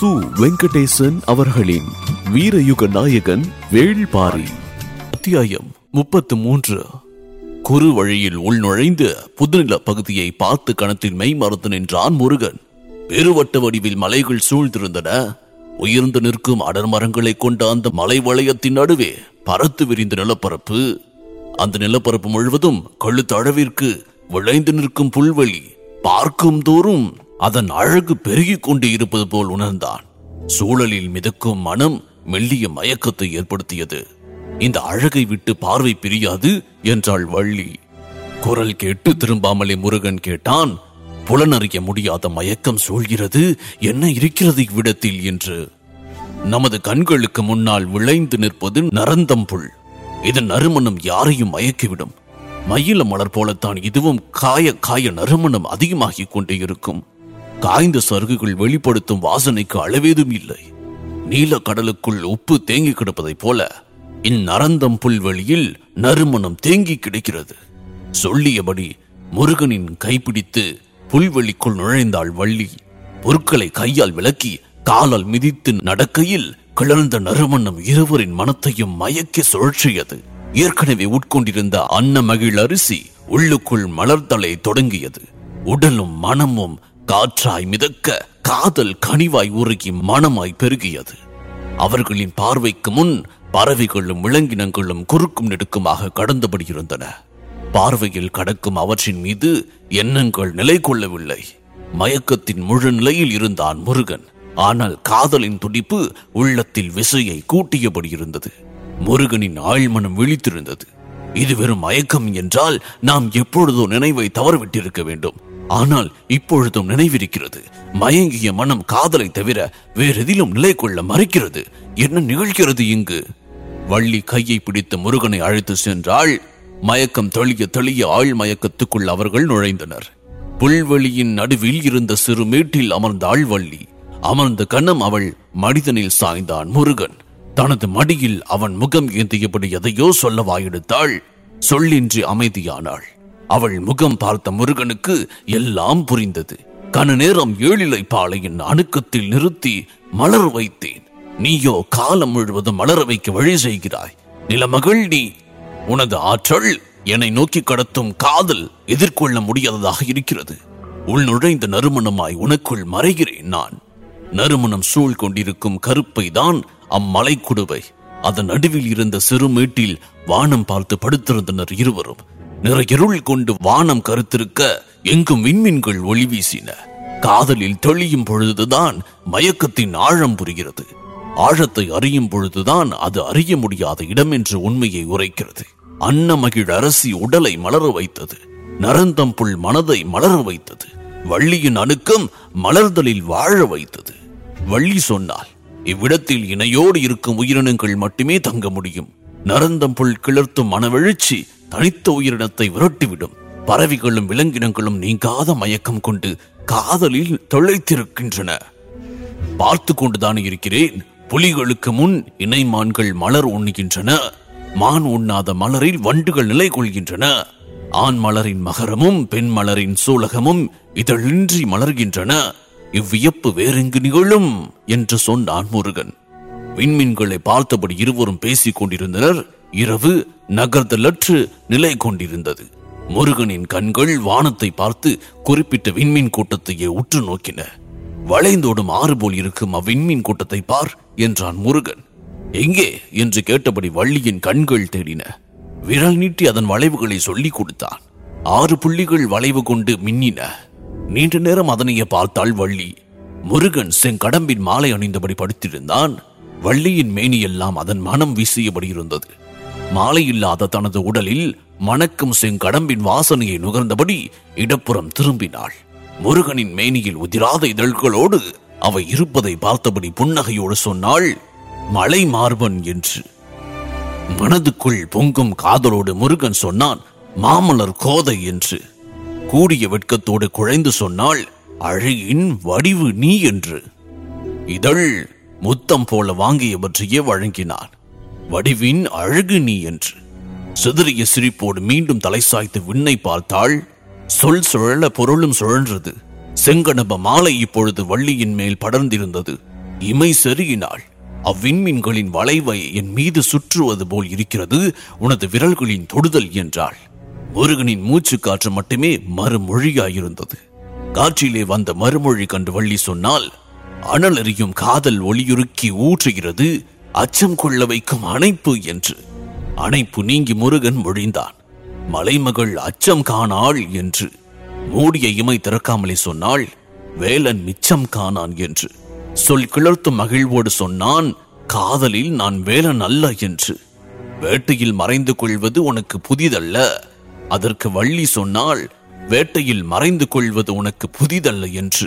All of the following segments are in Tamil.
சு வெங்கடேசன் அவர்களின் வீரயுக நாயகன் வேள்பாரி அத்தியாயம் முப்பத்து மூன்று குறு வழியில் உள்நுழைந்து புதுநில பகுதியை பார்த்து கணத்தில் மெய் மறந்து நின்றான் முருகன் பெருவட்ட வடிவில் மலைகள் சூழ்ந்திருந்தன உயர்ந்து நிற்கும் அடர் மரங்களை கொண்ட அந்த மலை வளையத்தின் நடுவே பறத்து விரிந்த நிலப்பரப்பு அந்த நிலப்பரப்பு முழுவதும் கழுத்தளவிற்கு விளைந்து நிற்கும் புல்வெளி பார்க்கும் தோறும் அதன் அழகு பெருகிக் கொண்டே இருப்பது போல் உணர்ந்தான் சூழலில் மிதக்கும் மனம் மெல்லிய மயக்கத்தை ஏற்படுத்தியது இந்த அழகை விட்டு பார்வை பிரியாது என்றாள் வள்ளி குரல் கேட்டு திரும்பாமலே முருகன் கேட்டான் புலனறிய முடியாத மயக்கம் சூழ்கிறது என்ன இருக்கிறது இவ்விடத்தில் என்று நமது கண்களுக்கு முன்னால் விளைந்து நிற்பது நரந்தம் புல் இதன் நறுமணம் யாரையும் மயக்கிவிடும் மயில மலர் போலத்தான் இதுவும் காய காய நறுமணம் அதிகமாகிக் கொண்டே இருக்கும் காய்ந்த சருகுகள் வெளிப்படுத்தும் வாசனைக்கு அளவேதும் இல்லை நீல கடலுக்குள் உப்பு தேங்கி கிடப்பதைப் போல இந்நரந்தம் புல்வெளியில் நறுமணம் தேங்கி கிடக்கிறது சொல்லியபடி முருகனின் கைப்பிடித்து புல்வெளிக்குள் நுழைந்தாள் வள்ளி பொருட்களை கையால் விலக்கி காலால் மிதித்து நடக்கையில் கிளர்ந்த நறுமணம் இருவரின் மனத்தையும் மயக்கி சுழற்றியது ஏற்கனவே உட்கொண்டிருந்த அன்ன மகிழ் அரிசி உள்ளுக்குள் மலர்தலை தொடங்கியது உடலும் மனமும் காற்றாய் மிதக்க காதல் கனிவாய் உருகி மனமாய் பெருகியது அவர்களின் பார்வைக்கு முன் பறவைகளும் விலங்கினங்களும் குறுக்கும் நெடுக்குமாக கடந்தபடி இருந்தன பார்வையில் கடக்கும் அவற்றின் மீது எண்ணங்கள் நிலை கொள்ளவில்லை மயக்கத்தின் முழு நிலையில் இருந்தான் முருகன் ஆனால் காதலின் துடிப்பு உள்ளத்தில் விசையை கூட்டியபடி இருந்தது முருகனின் ஆழ்மனம் விழித்திருந்தது இது வெறும் மயக்கம் என்றால் நாம் எப்பொழுதோ நினைவை தவறவிட்டிருக்க வேண்டும் ஆனால் இப்பொழுதும் நினைவிருக்கிறது மயங்கிய மனம் காதலை தவிர வேறெதிலும் நிலை கொள்ள மறைக்கிறது என்ன நிகழ்கிறது இங்கு வள்ளி கையை பிடித்து முருகனை அழைத்து சென்றாள் மயக்கம் தெளிய தெளிய ஆழ் மயக்கத்துக்குள் அவர்கள் நுழைந்தனர் புல்வெளியின் நடுவில் இருந்த சிறு மேட்டில் அமர்ந்தாள் வள்ளி அமர்ந்த கணம் அவள் மனிதனில் சாய்ந்தான் முருகன் தனது மடியில் அவன் முகம் ஏந்தியபடி எதையோ சொல்ல வாயெடுத்தாள் சொல்லின்றி அமைதியானாள் அவள் முகம் பார்த்த முருகனுக்கு எல்லாம் புரிந்தது கன நேரம் ஏழிலை பாளையின் அணுக்கத்தில் நிறுத்தி மலர் வைத்தேன் நீயோ காலம் முழுவதும் மலர வைக்க வழி செய்கிறாய் நிலமகள் நீ உனது ஆற்றல் என்னை நோக்கி கடத்தும் காதல் எதிர்கொள்ள முடியாததாக இருக்கிறது உள் நுழைந்த நறுமணமாய் உனக்குள் மறைகிறேன் நான் நறுமணம் சூழ் கொண்டிருக்கும் கருப்பை தான் அம்மலை குடுவை அதன் நடுவில் இருந்த சிறு மேட்டில் வானம் பார்த்து படுத்திருந்தனர் இருவரும் நிறையிருள் கொண்டு வானம் கருத்திருக்க எங்கும் விண்மீன்கள் ஒளி வீசின காதலில் தெளியும் பொழுதுதான் மயக்கத்தின் ஆழம் புரிகிறது ஆழத்தை அறியும் பொழுதுதான் அது அறிய முடியாத இடம் என்ற உண்மையை உரைக்கிறது அன்னமகிழ் அரசி உடலை மலர வைத்தது நரந்தம் புல் மனதை மலர வைத்தது வள்ளியின் அணுக்கம் மலர்தலில் வாழ வைத்தது வள்ளி சொன்னால் இவ்விடத்தில் இணையோடு இருக்கும் உயிரினங்கள் மட்டுமே தங்க முடியும் நரந்தம் புல் கிளர்த்தும் மனவெழுச்சி தனித்த உயிரினத்தை விரட்டிவிடும் பறவைகளும் விலங்கினங்களும் நீங்காத மயக்கம் கொண்டு காதலில் தொலைத்திருக்கின்றன பார்த்து கொண்டுதான் இருக்கிறேன் புலிகளுக்கு முன் இணைமான்கள் மலர் உண்ணுகின்றன மான் உண்ணாத மலரில் வண்டுகள் நிலை கொள்கின்றன ஆண் மலரின் மகரமும் பெண் மலரின் சூலகமும் இதழின்றி மலர்கின்றன இவ்வியப்பு வேறெங்கு நிகழும் என்று சொன்னான் முருகன் விண்மீன்களை பார்த்தபடி இருவரும் பேசிக் கொண்டிருந்தனர் இரவு நகர்தலற்று நிலை கொண்டிருந்தது முருகனின் கண்கள் வானத்தை பார்த்து குறிப்பிட்ட விண்மீன் கூட்டத்தையே உற்று நோக்கின வளைந்தோடும் ஆறு போல் இருக்கும் அவ்விண்மீன் கூட்டத்தை பார் என்றான் முருகன் எங்கே என்று கேட்டபடி வள்ளியின் கண்கள் தேடின விரல் நீட்டி அதன் வளைவுகளை சொல்லிக் கொடுத்தான் ஆறு புள்ளிகள் வளைவு கொண்டு மின்னின நீண்ட நேரம் அதனையே பார்த்தாள் வள்ளி முருகன் செங்கடம்பின் மாலை அணிந்தபடி படுத்திருந்தான் வள்ளியின் மேனியெல்லாம் அதன் மனம் வீசியபடி இருந்தது மாலை இல்லாத தனது உடலில் மணக்கும் செங்கடம்பின் வாசனையை நுகர்ந்தபடி இடப்புறம் திரும்பினாள் முருகனின் மேனியில் உதிராத இதழ்களோடு அவை இருப்பதை பார்த்தபடி புன்னகையோடு சொன்னாள் மலை மார்பன் என்று மனதுக்குள் பொங்கும் காதலோடு முருகன் சொன்னான் மாமலர் கோதை என்று கூடிய வெட்கத்தோடு குழைந்து சொன்னாள் அழகின் வடிவு நீ என்று இதழ் முத்தம் போல வாங்கியவற்றையே வழங்கினான் வடிவின் அழகு நீ என்று சிதறிய சிரிப்போடு மீண்டும் தலை சாய்த்து விண்ணை பார்த்தாள் சொல் சுழல பொருளும் சுழன்றது செங்கடப மாலை இப்பொழுது வள்ளியின் மேல் படர்ந்திருந்தது இமை செருகினாள் அவ்விண்மீன்களின் வளைவை என் மீது சுற்றுவது போல் இருக்கிறது உனது விரல்களின் தொடுதல் என்றாள் முருகனின் மூச்சு காற்று மட்டுமே மறுமொழியாயிருந்தது காற்றிலே வந்த மறுமொழி கண்டு வள்ளி சொன்னால் அனல் எறியும் காதல் ஒளியுருக்கி ஊற்றுகிறது அச்சம் கொள்ள வைக்கும் அணைப்பு என்று அணைப்பு நீங்கி முருகன் மொழிந்தான் மலைமகள் அச்சம் காணாள் என்று மூடிய இமை திறக்காமலே சொன்னாள் வேலன் மிச்சம் காணான் என்று சொல் கிளர்த்தும் மகிழ்வோடு சொன்னான் காதலில் நான் வேலன் அல்ல என்று வேட்டையில் மறைந்து கொள்வது உனக்கு புதிதல்ல அதற்கு வள்ளி சொன்னால் வேட்டையில் மறைந்து கொள்வது உனக்கு புதிதல்ல என்று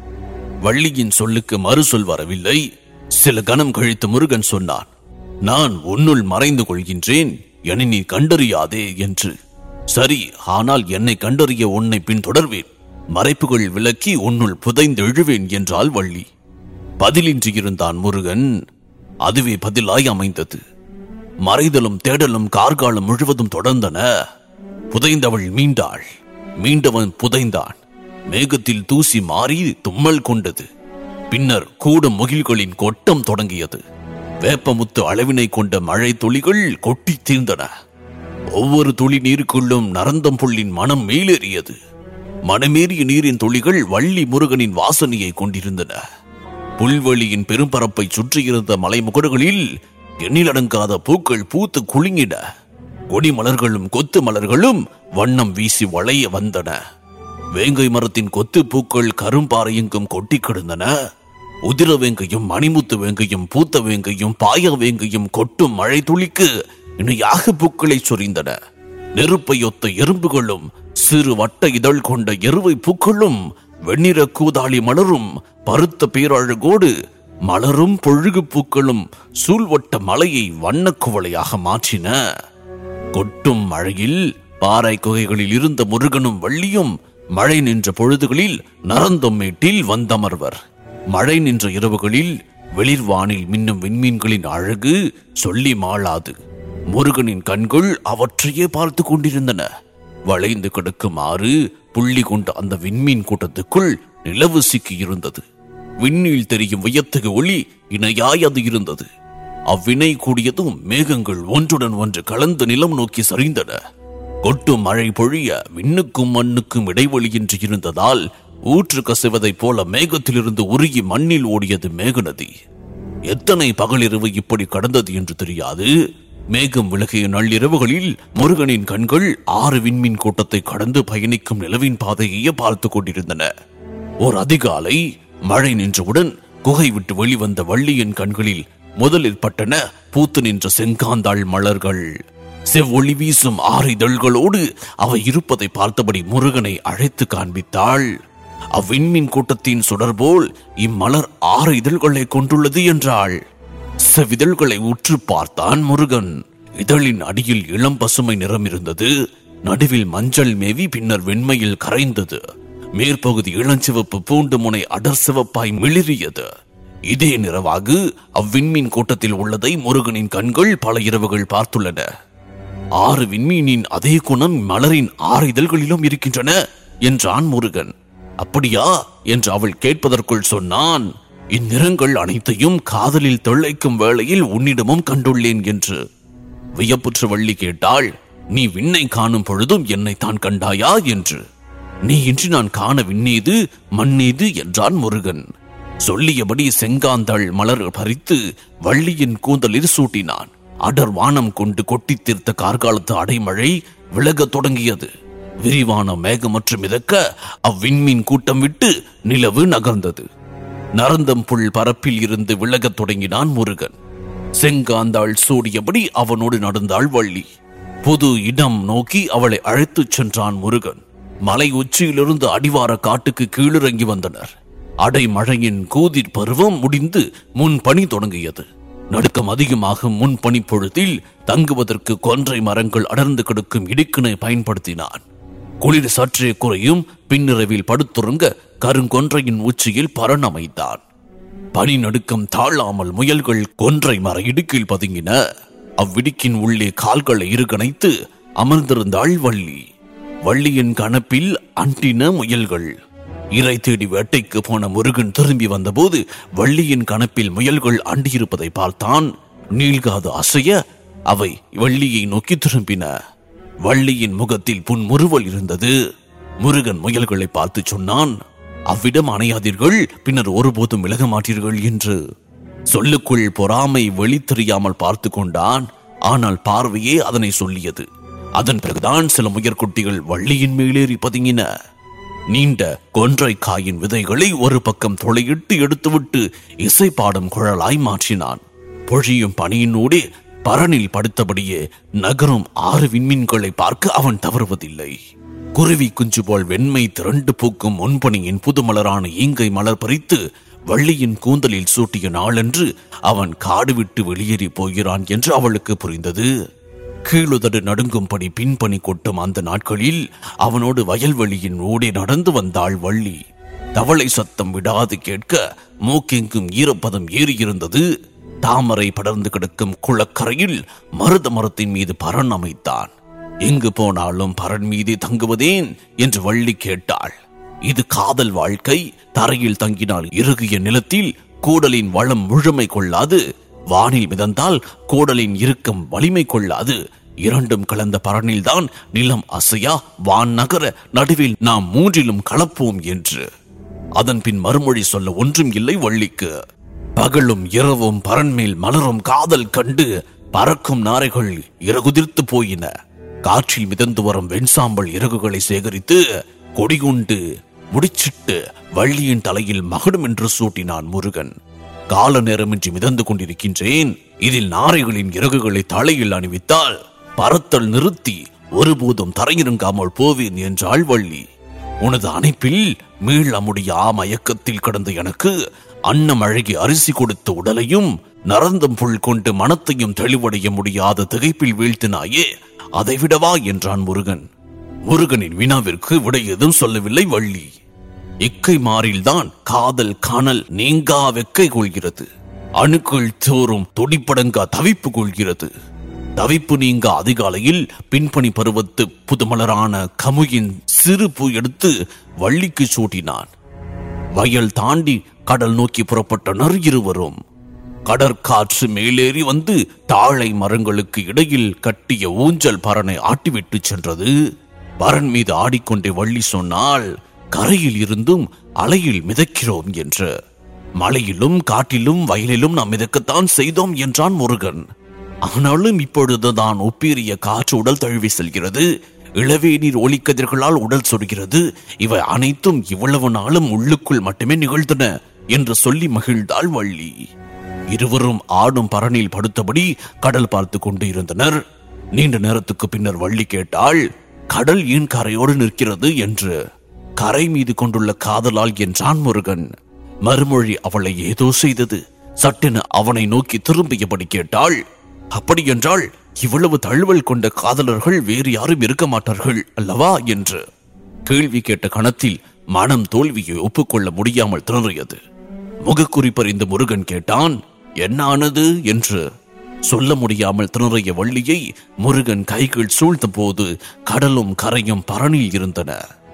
வள்ளியின் சொல்லுக்கு மறுசொல் வரவில்லை சில கணம் கழித்து முருகன் சொன்னான் நான் உன்னுள் மறைந்து கொள்கின்றேன் என நீ கண்டறியாதே என்று சரி ஆனால் என்னை கண்டறிய உன்னை பின்தொடர்வேன் மறைப்புகள் விலக்கி உன்னுள் புதைந்து எழுவேன் என்றாள் வள்ளி பதிலின்றி இருந்தான் முருகன் அதுவே பதிலாய் அமைந்தது மறைதலும் தேடலும் கார்காலம் முழுவதும் தொடர்ந்தன புதைந்தவள் மீண்டாள் மீண்டவன் புதைந்தான் மேகத்தில் தூசி மாறி தும்மல் கொண்டது பின்னர் கூடும் முகில்களின் கொட்டம் தொடங்கியது வேப்பமுத்து அளவினை கொண்ட மழை துளிகள் கொட்டி தீர்ந்தன ஒவ்வொரு துளி நீருக்குள்ளும் நரந்தம் புள்ளின் மனம் மேலேறியது மனமேறிய நீரின் துளிகள் வள்ளி முருகனின் வாசனையை கொண்டிருந்தன புல்வெளியின் பெரும்பரப்பை சுற்றியிருந்த மலைமுகடுகளில் எண்ணிலடங்காத பூக்கள் பூத்து குலுங்கின கொடி மலர்களும் கொத்து மலர்களும் வண்ணம் வீசி வளைய வந்தன வேங்கை மரத்தின் கொத்து பூக்கள் கரும்பாறை எங்கும் கொட்டி கிடந்தன உதிர வேங்கையும் மணிமுத்து வேங்கையும் பூத்த வேங்கையும் பாய வேங்கையும் கொட்டும் மழை துளிக்கு இணையாக பூக்களை சொரிந்தன நெருப்பையொத்த எறும்புகளும் சிறு வட்ட இதழ் கொண்ட எருவை பூக்களும் வெண்ணிற கூதாளி மலரும் பருத்த பேரழகோடு மலரும் பொழுகு பூக்களும் சூழ்வட்ட மலையை வண்ணக் குவளையாக மாற்றின கொட்டும் மழையில் பாறை குகைகளில் இருந்த முருகனும் வள்ளியும் மழை நின்ற பொழுதுகளில் நரந்தம் மேட்டில் வந்தமர்வர் மழை நின்ற இரவுகளில் வெளிர்வானில் மின்னும் விண்மீன்களின் அழகு சொல்லி மாளாது முருகனின் கண்கள் அவற்றையே பார்த்து கொண்டிருந்தன வளைந்து கிடக்கும் ஆறு புள்ளி கொண்ட அந்த விண்மீன் கூட்டத்துக்குள் நிலவு சிக்கி இருந்தது விண்ணில் தெரியும் வியத்தகு ஒளி இணையாய் அது இருந்தது அவ்வினை கூடியதும் மேகங்கள் ஒன்றுடன் ஒன்று கலந்து நிலம் நோக்கி சரிந்தன கொட்டும் மழை பொழிய விண்ணுக்கும் மண்ணுக்கும் இடைவெளியின்றி இருந்ததால் ஊற்று கசிவதைப் போல மேகத்திலிருந்து உருகி மண்ணில் ஓடியது மேகநதி எத்தனை பகலிரவு இப்படி கடந்தது என்று தெரியாது மேகம் விலகிய நள்ளிரவுகளில் முருகனின் கண்கள் ஆறு விண்மீன் கூட்டத்தை கடந்து பயணிக்கும் நிலவின் பாதையே பார்த்து கொண்டிருந்தன ஓர் அதிகாலை மழை நின்றவுடன் குகை விட்டு வெளிவந்த வள்ளியின் கண்களில் முதலில் பட்டன பூத்து நின்ற செங்காந்தாள் மலர்கள் செவ்வொளி வீசும் ஆறு இதழ்களோடு அவை இருப்பதை பார்த்தபடி முருகனை அழைத்து காண்பித்தாள் அவ்விண்மீன் கூட்டத்தின் சுடர்போல் இம்மலர் ஆறு இதழ்களை கொண்டுள்ளது என்றாள் செவ்விதழ்களை உற்று பார்த்தான் முருகன் இதழின் அடியில் இளம் பசுமை நிறம் இருந்தது நடுவில் மஞ்சள் மேவி பின்னர் வெண்மையில் கரைந்தது மேற்பகுதி இளஞ்சிவப்பு பூண்டு முனை அடர் சிவப்பாய் மிளிரியது இதே நிறவாகு அவ்விண்மீன் கூட்டத்தில் உள்ளதை முருகனின் கண்கள் பல இரவுகள் பார்த்துள்ளன ஆறு விண்மீனின் அதே குணம் மலரின் ஆறு இதழ்களிலும் இருக்கின்றன என்றான் முருகன் அப்படியா என்று அவள் கேட்பதற்குள் சொன்னான் இந்நிறங்கள் அனைத்தையும் காதலில் திளைக்கும் வேளையில் உன்னிடமும் கண்டுள்ளேன் என்று வியப்புற்ற வள்ளி கேட்டாள் நீ விண்ணை காணும் பொழுதும் என்னை தான் கண்டாயா என்று நீ இன்றி நான் காண விண்ணேது மண்ணேது என்றான் முருகன் சொல்லியபடி செங்காந்தள் மலர் பறித்து வள்ளியின் கூந்தலில் சூட்டினான் அடர் வானம் கொண்டு கொட்டித் தீர்த்த கார்காலத்து அடைமழை விலகத் தொடங்கியது விரிவான மேகமற்று மிதக்க அவ்விண்மீன் கூட்டம் விட்டு நிலவு நகர்ந்தது நரந்தம் புல் பரப்பில் இருந்து விலகத் தொடங்கினான் முருகன் செங்காந்தாள் சூடியபடி அவனோடு நடந்தாள் வள்ளி புது இடம் நோக்கி அவளை அழைத்துச் சென்றான் முருகன் மலை உச்சியிலிருந்து அடிவார காட்டுக்கு கீழிறங்கி வந்தனர் அடைமழையின் கூதிர் பருவம் முடிந்து முன் பனி தொடங்கியது நடுக்கம் அதிகமாக முன் பனி பொழுதில் தங்குவதற்கு கொன்றை மரங்கள் அடர்ந்து கிடக்கும் இடுக்கினை பயன்படுத்தினான் குளிர் சற்றே குறையும் பின்னிரவில் படுத்துறங்க கருங்கொன்றையின் உச்சியில் பரண் அமைத்தான் பனி நடுக்கம் தாழாமல் முயல்கள் கொன்றை மர இடுக்கில் பதுங்கின அவ்விடுக்கின் உள்ளே கால்களை இருகணைத்து அமர்ந்திருந்தாள் வள்ளி வள்ளியின் கணப்பில் அண்டின முயல்கள் இறை தேடி வேட்டைக்கு போன முருகன் திரும்பி வந்தபோது வள்ளியின் கணப்பில் முயல்கள் அண்டியிருப்பதை பார்த்தான் நீள்காது அசைய அவை வள்ளியை நோக்கி திரும்பின வள்ளியின் முகத்தில் புன்முறுவல் இருந்தது முருகன் முயல்களை பார்த்து சொன்னான் அவ்விடம் அணையாதீர்கள் பின்னர் ஒருபோதும் விலக மாட்டீர்கள் என்று சொல்லுக்குள் பொறாமை வெளித்தெரியாமல் பார்த்து கொண்டான் ஆனால் பார்வையே அதனை சொல்லியது அதன் பிறகுதான் சில முயற்குட்டிகள் வள்ளியின் மேலேறி பதுங்கின நீண்ட கொன்றை காயின் விதைகளை ஒரு பக்கம் துளையிட்டு எடுத்துவிட்டு இசை பாடும் குழலாய் மாற்றினான் பொழியும் பனியினூடே பரனில் படுத்தபடியே நகரும் ஆறு விண்மீன்களை பார்க்க அவன் தவறுவதில்லை குருவி குஞ்சு போல் வெண்மை திரண்டு பூக்கும் முன்பணியின் புதுமலரான ஈங்கை மலர் பறித்து வள்ளியின் கூந்தலில் சூட்டிய நாளன்று அவன் காடு விட்டு வெளியேறி போகிறான் என்று அவளுக்கு புரிந்தது கீழுதடு நடுங்கும்படி பின்பணி கொட்டும் அந்த நாட்களில் அவனோடு வயல்வெளியின் ஊடே நடந்து வந்தாள் வள்ளி தவளை சத்தம் விடாது கேட்க மூக்கெங்கும் ஈரப்பதம் ஏறியிருந்தது தாமரை படர்ந்து கிடக்கும் குளக்கரையில் மருத மரத்தின் மீது பரன் அமைத்தான் எங்கு போனாலும் பரன் மீதே தங்குவதேன் என்று வள்ளி கேட்டாள் இது காதல் வாழ்க்கை தரையில் தங்கினால் இறுகிய நிலத்தில் கூடலின் வளம் முழுமை கொள்ளாது வானில் மிதந்தால் கூடலின் இறுக்கம் வலிமை கொள்ளாது இரண்டும் கலந்த பரனில்தான் நிலம் அசையா வான் நகர நடுவில் நாம் மூன்றிலும் கலப்போம் என்று அதன் பின் மறுமொழி சொல்ல ஒன்றும் இல்லை வள்ளிக்கு பகலும் இரவும் பரன்மேல் மலரும் காதல் கண்டு பறக்கும் நாரைகள் இறகுதிர்த்து போயின காற்றில் மிதந்து வரும் வெண்சாம்பல் இறகுகளை சேகரித்து கொடிகொண்டு முடிச்சிட்டு வள்ளியின் தலையில் மகுடம் என்று சூட்டினான் முருகன் கால நேரமின்றி மிதந்து கொண்டிருக்கின்றேன் இதில் நாரைகளின் இறகுகளை தலையில் அணிவித்தால் பறத்தல் நிறுத்தி ஒருபோதும் தரையிறங்காமல் போவேன் என்றாள் வள்ளி உனது அணைப்பில் மீள முடியா மயக்கத்தில் கிடந்த எனக்கு அன்னம் அழகி அரிசி கொடுத்த உடலையும் நரந்தம் புல் கொண்டு மனத்தையும் தெளிவடைய முடியாத திகைப்பில் வீழ்த்தினாயே அதை விடவா என்றான் முருகன் முருகனின் வினாவிற்கு விடை எதுவும் சொல்லவில்லை வள்ளி இக்கை மாறில்தான் காதல் காணல் நீங்கா வெக்கை கொள்கிறது அணுக்கள் தோறும் துடிப்படங்கா தவிப்பு கொள்கிறது தவிப்பு நீங்க அதிகாலையில் பின்பணி பருவத்து புதுமலரான கமுகின் சிறு பூ எடுத்து வள்ளிக்கு சூட்டினான் வயல் தாண்டி கடல் நோக்கி புறப்பட்டனர் இருவரும் கடற்காற்று மேலேறி வந்து தாழை மரங்களுக்கு இடையில் கட்டிய ஊஞ்சல் பரனை ஆட்டிவிட்டு சென்றது பரன் மீது ஆடிக்கொண்டே வள்ளி சொன்னால் கரையில் இருந்தும் அலையில் மிதக்கிறோம் என்று மலையிலும் காட்டிலும் வயலிலும் நாம் மிதக்கத்தான் செய்தோம் என்றான் முருகன் ஆனாலும் இப்பொழுதுதான் ஒப்பீரிய காற்று உடல் தழுவி செல்கிறது இளவேநீர் ஒளிக்கதிர்களால் உடல் சொருகிறது இவை அனைத்தும் இவ்வளவு நாளும் உள்ளுக்குள் மட்டுமே நிகழ்ந்தன என்று சொல்லி மகிழ்ந்தாள் வள்ளி இருவரும் ஆடும் பரணில் படுத்தபடி கடல் பார்த்து கொண்டு இருந்தனர் நீண்ட நேரத்துக்கு பின்னர் வள்ளி கேட்டாள் கடல் ஏன் கரையோடு நிற்கிறது என்று கரை மீது கொண்டுள்ள காதலால் என்றான் முருகன் மறுமொழி அவளை ஏதோ செய்தது சட்டென அவனை நோக்கி திரும்பியபடி கேட்டாள் அப்படி என்றால் இவ்வளவு தழுவல் கொண்ட காதலர்கள் வேறு யாரும் இருக்க மாட்டார்கள் அல்லவா என்று கேள்வி கேட்ட கணத்தில் மனம் தோல்வியை ஒப்புக்கொள்ள முடியாமல் திணறியது முகக்குறிப்பறிந்து முருகன் கேட்டான் என்ன ஆனது என்று சொல்ல முடியாமல் திணறிய வள்ளியை முருகன் கைகள் சூழ்ந்த போது கடலும் கரையும் பரணில் இருந்தன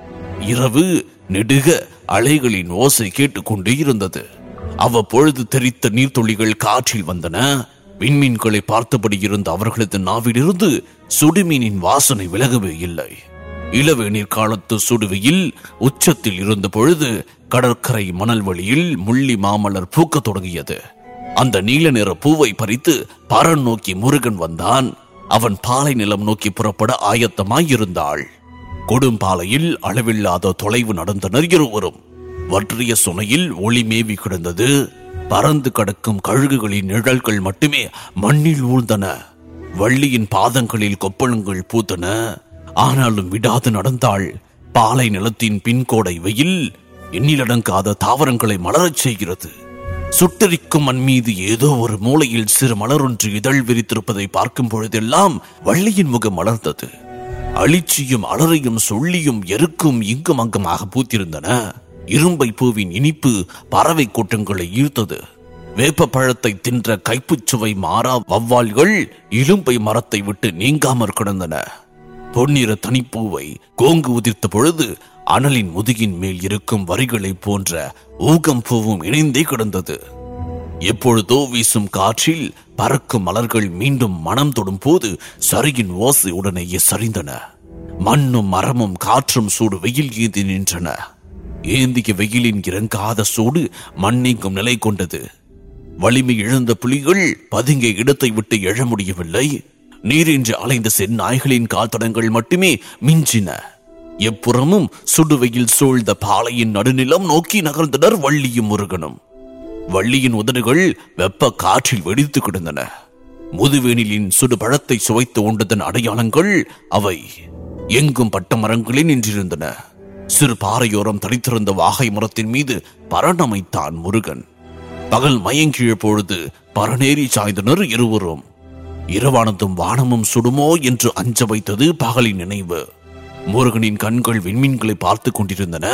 இரவு நெடுக அலைகளின் ஓசை கேட்டுக்கொண்டே இருந்தது அவ்வப்பொழுது தெரித்த நீர்த்துளிகள் காற்றில் வந்தன விண்மீன்களை பார்த்தபடி இருந்த அவர்களது நாவிலிருந்து சுடுமீனின் வாசனை விலகவே இல்லை இளவேநீர் காலத்து சுடுவையில் உச்சத்தில் இருந்த பொழுது கடற்கரை மணல் வழியில் முள்ளி மாமலர் பூக்கத் தொடங்கியது அந்த நீல நிற பூவை பறித்து பரன் நோக்கி முருகன் வந்தான் அவன் பாலை நிலம் நோக்கி புறப்பட ஆயத்தமாயிருந்தாள் கொடும்பாலையில் அளவில்லாத தொலைவு நடந்தனர் இருவரும் வற்றிய சுனையில் ஒளி மேவி கிடந்தது பறந்து கடக்கும் கழுகுகளின் நிழல்கள் மட்டுமே மண்ணில் ஊழ்ந்தன வள்ளியின் பாதங்களில் கொப்பளங்கள் பூத்தன ஆனாலும் விடாது நடந்தாள் பாலை நிலத்தின் பின்கோடை வெயில் எண்ணிலடங்காத தாவரங்களை மலரச் செய்கிறது சுட்டரிக்கும் மண் மீது ஏதோ ஒரு மூலையில் சிறு மலரொன்று இதழ் விரித்திருப்பதை பார்க்கும் பொழுதெல்லாம் வள்ளியின் முகம் மலர்ந்தது அழிச்சியும் அலறையும் சொல்லியும் எருக்கும் இங்கும் அங்குமாக பூத்திருந்தன இரும்பை பூவின் இனிப்பு பறவை கூட்டங்களை ஈர்த்தது வேப்ப பழத்தை தின்ற கைப்புச் சுவை மாறா வவ்வால்கள் இலும்பை மரத்தை விட்டு நீங்காமற் கிடந்தன பொன்னிற தனிப்பூவை கோங்கு உதிர்த்த பொழுது அனலின் முதுகின் மேல் இருக்கும் வரிகளைப் போன்ற ஊகம் பூவும் இணைந்தே கிடந்தது எப்பொழுதோ வீசும் காற்றில் பறக்கும் மலர்கள் மீண்டும் மனம் தொடும் போது சரியின் ஓசை உடனேயே சரிந்தன மண்ணும் மரமும் காற்றும் சூடு வெயில் ஏந்தி நின்றன ஏந்திய வெயிலின் இறங்காத சூடு மண்ணெங்கும் நிலை கொண்டது வலிமை இழந்த புலிகள் பதுங்கிய இடத்தை விட்டு எழ முடியவில்லை நீரின்றி அலைந்த செந்நாய்களின் கால்தடங்கள் மட்டுமே மிஞ்சின எப்புறமும் சுடுவெயில் சூழ்ந்த பாலையின் நடுநிலம் நோக்கி நகர்ந்தனர் வள்ளியும் முருகனும் வள்ளியின் உதடுகள் வெப்ப காற்றில் வெடித்து கிடந்தன முதுவேனிலின் சுடு பழத்தை சுவைத்து உண்டதன் அடையாளங்கள் அவை எங்கும் பட்ட மரங்களில் நின்றிருந்தன சிறு பாறையோரம் தனித்திருந்த வாகை மரத்தின் மீது பரணமைத்தான் முருகன் பகல் மயங்கிய பொழுது பரநேறி சாய்ந்தனர் இருவரும் இரவானதும் வானமும் சுடுமோ என்று அஞ்ச வைத்தது பகலின் நினைவு முருகனின் கண்கள் விண்மீன்களை பார்த்து கொண்டிருந்தன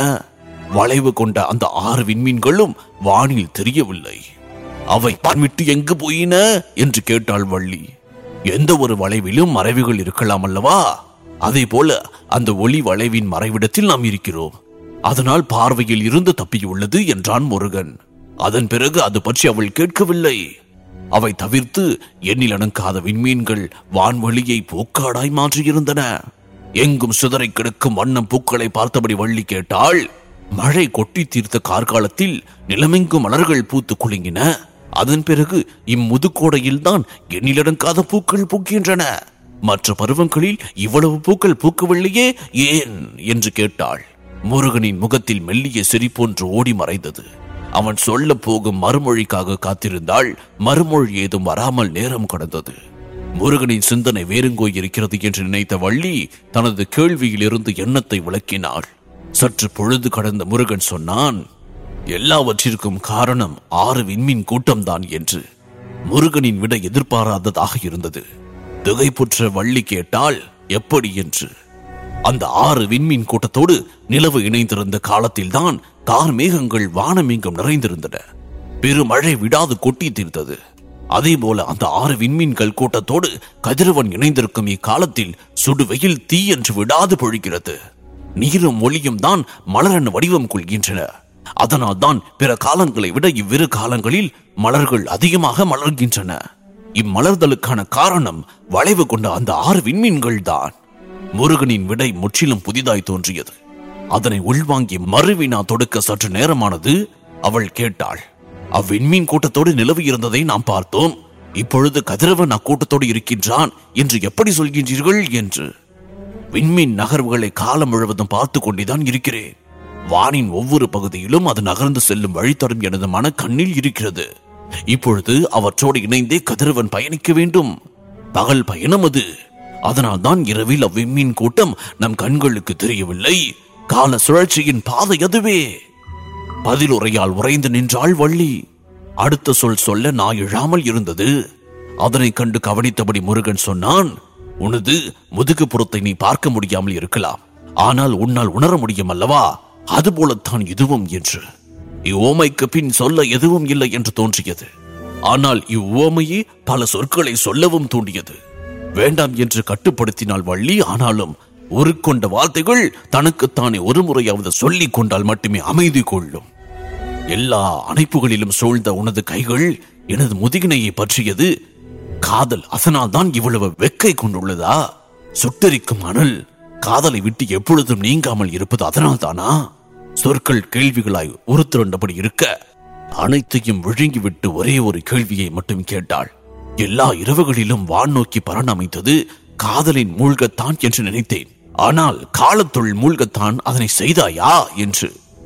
வளைவு கொண்ட அந்த ஆறு விண்மீன்களும் வானில் தெரியவில்லை அவை பன்விட்டு எங்கு போயின என்று கேட்டாள் வள்ளி எந்த ஒரு வளைவிலும் மறைவுகள் இருக்கலாம் அல்லவா அதே போல அந்த ஒளி வளைவின் மறைவிடத்தில் நாம் இருக்கிறோம் அதனால் பார்வையில் இருந்து தப்பியுள்ளது என்றான் முருகன் அதன் பிறகு அது பற்றி அவள் கேட்கவில்லை அவை தவிர்த்து எண்ணில் அடங்காத விண்மீன்கள் வான்வெளியை பூக்காடாய் மாற்றியிருந்தன எங்கும் சிதறை கிடக்கும் வண்ணம் பூக்களை பார்த்தபடி வள்ளி கேட்டாள் மழை கொட்டி தீர்த்த கார்காலத்தில் நிலமெங்கும் மலர்கள் பூத்து குலுங்கின அதன் பிறகு இம்முதுக்கோடையில் தான் எண்ணிலடங்காத பூக்கள் பூக்கின்றன மற்ற பருவங்களில் இவ்வளவு பூக்கள் பூக்கவில்லையே ஏன் என்று கேட்டாள் முருகனின் முகத்தில் மெல்லிய சிரிப்பொன்று ஓடி மறைந்தது அவன் சொல்ல போகும் மறுமொழிக்காக காத்திருந்தாள் மறுமொழி ஏதும் வராமல் நேரம் கடந்தது முருகனின் சிந்தனை வேறுங்கோ இருக்கிறது என்று நினைத்த வள்ளி தனது கேள்வியிலிருந்து எண்ணத்தை விளக்கினாள் சற்று பொழுது கடந்த முருகன் சொன்னான் எல்லாவற்றிற்கும் காரணம் ஆறு விண்மீன் கூட்டம்தான் என்று முருகனின் விட எதிர்பாராததாக இருந்தது திகைப்புற்ற வள்ளி கேட்டால் எப்படி என்று அந்த ஆறு விண்மீன் கூட்டத்தோடு நிலவு இணைந்திருந்த காலத்தில்தான் கார் மேகங்கள் வானமெங்கும் நிறைந்திருந்தன பெருமழை விடாது கொட்டி தீர்த்தது அதே போல அந்த ஆறு விண்மீன்கள் கூட்டத்தோடு கதிரவன் இணைந்திருக்கும் இக்காலத்தில் சுடுவெயில் தீ என்று விடாது பொழிகிறது நீரும் ஒளியும் தான் மலரன் வடிவம் கொள்கின்றன அதனால் தான் பிற காலங்களை விட இவ்விரு காலங்களில் மலர்கள் அதிகமாக மலர்கின்றன இம்மலர்தலுக்கான காரணம் வளைவு கொண்ட அந்த ஆறு விண்மீன்கள் தான் முருகனின் விடை முற்றிலும் புதிதாய் தோன்றியது அதனை உள்வாங்கி மறுவினா தொடுக்க சற்று நேரமானது அவள் கேட்டாள் அவ்விண்மீன் கூட்டத்தோடு நிலவு இருந்ததை நாம் பார்த்தோம் இப்பொழுது கதிரவன் அக்கூட்டத்தோடு இருக்கின்றான் என்று எப்படி சொல்கின்றீர்கள் என்று விண்மீன் நகர்வுகளை காலம் முழுவதும் பார்த்து கொண்டேதான் இருக்கிறேன் வானின் ஒவ்வொரு பகுதியிலும் அது நகர்ந்து செல்லும் வழித்தடம் எனது மன கண்ணில் இருக்கிறது இப்பொழுது அவற்றோடு இணைந்தே கதிரவன் பயணிக்க வேண்டும் பகல் பயணம் அது அதனால் தான் இரவில் அவ்விண்மீன் கூட்டம் நம் கண்களுக்கு தெரியவில்லை கால சுழற்சியின் பாதை அதுவே பதிலுரையால் உறைந்து நின்றாள் வள்ளி அடுத்த சொல் சொல்ல நான் எழாமல் இருந்தது அதனை கண்டு கவனித்தபடி முருகன் சொன்னான் உனது முதுகு புறத்தை நீ பார்க்க முடியாமல் இருக்கலாம் ஆனால் உன்னால் உணர முடியும் அல்லவா அதுபோலத்தான் இதுவும் என்று இவ்வோமைக்கு பின் சொல்ல எதுவும் இல்லை என்று தோன்றியது ஆனால் இவ்வோமையே பல சொற்களை சொல்லவும் தூண்டியது வேண்டாம் என்று கட்டுப்படுத்தினாள் வள்ளி ஆனாலும் உருக்கொண்ட வார்த்தைகள் தனக்குத்தானே ஒரு முறையாவது சொல்லிக் கொண்டால் மட்டுமே அமைதி கொள்ளும் எல்லா அணைப்புகளிலும் சூழ்ந்த உனது கைகள் எனது முதுகினையை பற்றியது காதல் அதனால் தான் இவ்வளவு வெக்கை கொண்டுள்ளதா சுட்டரிக்கும் அனல் காதலை விட்டு எப்பொழுதும் நீங்காமல் இருப்பது அதனால் தானா சொற்கள் கேள்விகளாய் உருத்திரண்டபடி இருக்க அனைத்தையும் விழுங்கிவிட்டு ஒரே ஒரு கேள்வியை மட்டும் கேட்டாள் எல்லா இரவுகளிலும் வான் நோக்கி பரணமைத்தது காதலின் மூழ்கத்தான் என்று நினைத்தேன் ஆனால் காலத்துள் மூழ்கத்தான் அதனை செய்தாயா என்று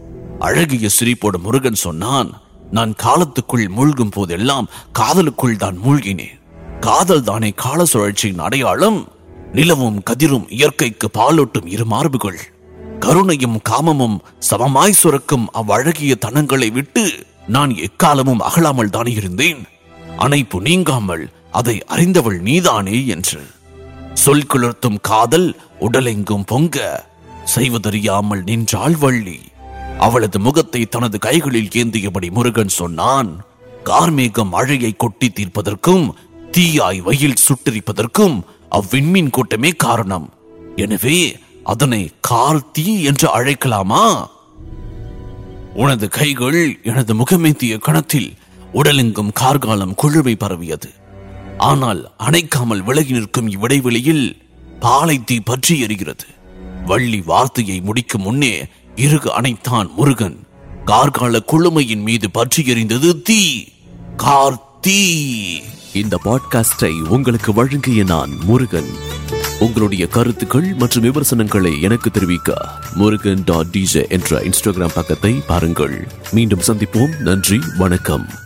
அழகிய சிரிப்போடு முருகன் சொன்னான் நான் காலத்துக்குள் மூழ்கும் போதெல்லாம் காதலுக்குள் தான் மூழ்கினேன் காதல் தானே கால சுழற்சியின் அடையாளம் நிலவும் கதிரும் இயற்கைக்கு பாலூட்டும் இரு மார்புகள் கருணையும் காமமும் சமமாய் சுரக்கும் அவ்வழகிய தனங்களை விட்டு நான் எக்காலமும் அகலாமல் தானே இருந்தேன் அணைப்பு நீங்காமல் அதை அறிந்தவள் நீதானே என்று சொல் குளிர்த்தும் காதல் உடலெங்கும் பொங்க செய்வதறியாமல் நின்றாள் வள்ளி அவளது முகத்தை தனது கைகளில் ஏந்தியபடி முருகன் சொன்னான் கார்மேகம் மழையை கொட்டி தீர்ப்பதற்கும் தீயாய் வெயில் சுட்டரிப்பதற்கும் அவ்விண்மீன் கூட்டமே காரணம் எனவே அதனை கார்த்தி என்று அழைக்கலாமா உனது கைகள் எனது முகமேந்திய கணத்தில் உடலெங்கும் கார்காலம் குழுவை பரவியது ஆனால் அணைக்காமல் விலகி நிற்கும் இவ்விடைவெளியில் பாலை தீ பற்றி எரிகிறது வள்ளி வார்த்தையை முடிக்கும் முன்னே இறுகு அணைத்தான் முருகன் கார்கால குழுமையின் மீது பற்றி எறிந்தது தீ கார்த்தி இந்த பாட்காஸ்டை உங்களுக்கு வழங்கிய நான் முருகன் உங்களுடைய கருத்துக்கள் மற்றும் விமர்சனங்களை எனக்கு தெரிவிக்க முருகன் டாட் டிஜே என்ற இன்ஸ்டாகிராம் பக்கத்தை பாருங்கள் மீண்டும் சந்திப்போம் நன்றி வணக்கம்